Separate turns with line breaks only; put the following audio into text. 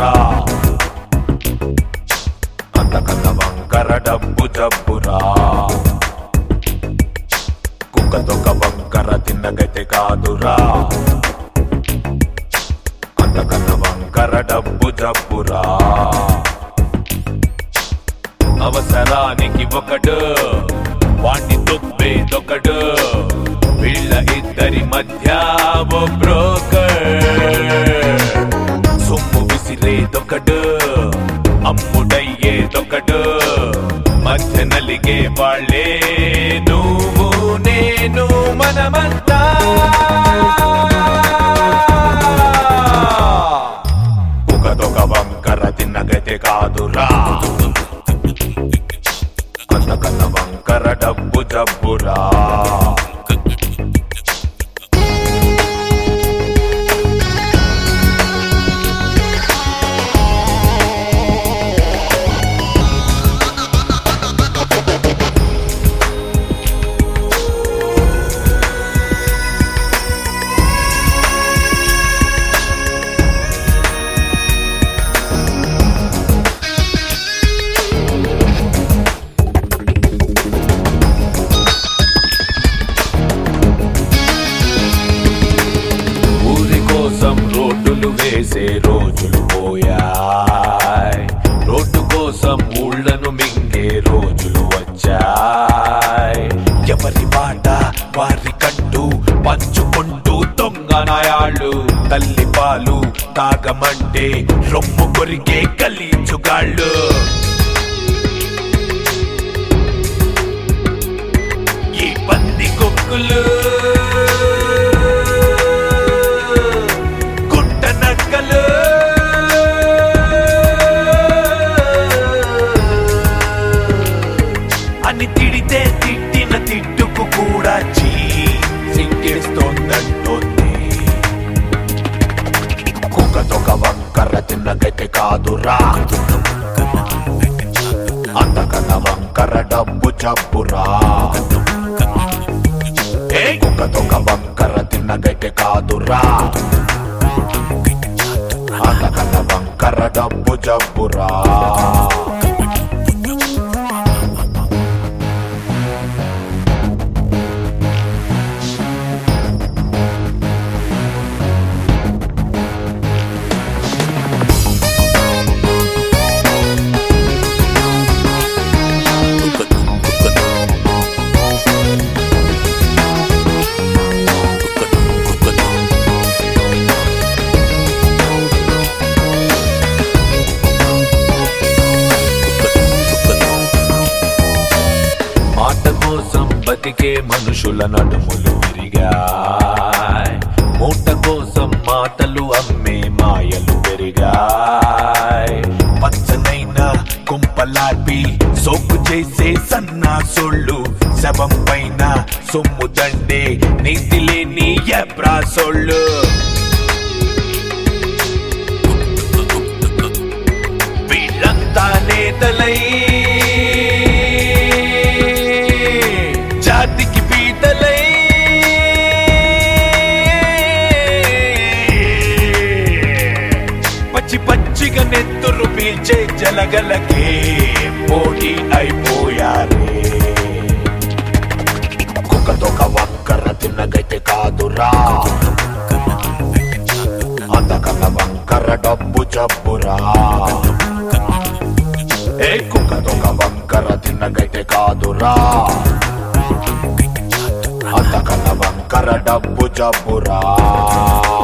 జబ్బురా అంతకన్న వంకర డబ్బు జబ్బురా కుక్కతొక వంకర తిన్నగైతే కాదురా అంతకన్న వంకర డబ్బు జబ్బురా అవసరానికి ఒకడు వాణ్ణి తొప్పేదొకడు వీళ్ళ ఇద్దరి మధ్య ఓ బ్రోకర్ సొమ్ము విసిరేదొకడు అమ్ముడయ్యేదొకడు మధ్య నలిగే వాళ్ళే నువ్వు నేను మనమంతా ఒకదొక వంకర తిన్నగతే కాదురా అంతకన్న వంకర డబ్బు జబ్బురా ఊరి కోసం రోడ్డులు వేసే రోజులు పోయాయి రోడ్డు కోసం ఊళ్ళను మింగే రోజులు వచ్చాయి ఎవరి మాట వారి కట్టు పంచుకుంటూ దొంగ నాయాళ్ళు తల్లి పాలు తాగమంటే రొమ్ము కొరికే గలీచుగాళ్ళు ఈ పంది కొక్కులు గుట్ట నక్కలు అని తిడితే తిట్టిన తిట్టుకు కూడా చీ సింగేస్తోందంటోంది కుక్కతొక వంకర తిన్నగైతే కాదురా అంతకన్న వంకర డబ్బు చప్పురా ఏ కుక్కతొక వంకర తిన్నగైతే కాదురా అంతకన్న వంకర డబ్బు జబ్బురా మాట కోసం బతికే మనుషుల నడుములు విరిగాయ్ మూట కోసం మాటలు అమ్మే మాయలు పెరిగాయ్ పచ్చనైన కుంపలాపి సోకు చేసే సన్నాసోళ్ళు శవం పైన సొమ్ము దండే నీతి లేని ఎబ్రాసోళ్ళు వీళ్ళంతా నేతలై జాతికి పీతలై పచ్చి పచ్చిగా నెత్తురు పీల్చే జలగలకే పోటీ అయిపోయారే కుక్కతొక వంకర తిన్నగైతే కాదురా అంతకన్న వంకర డబ్బు జబ్బురా ఏ కుక్కతొక వంకర తిన్నగైతే కాదురా అంతకన్న వంకర డబ్బు జబ్బురా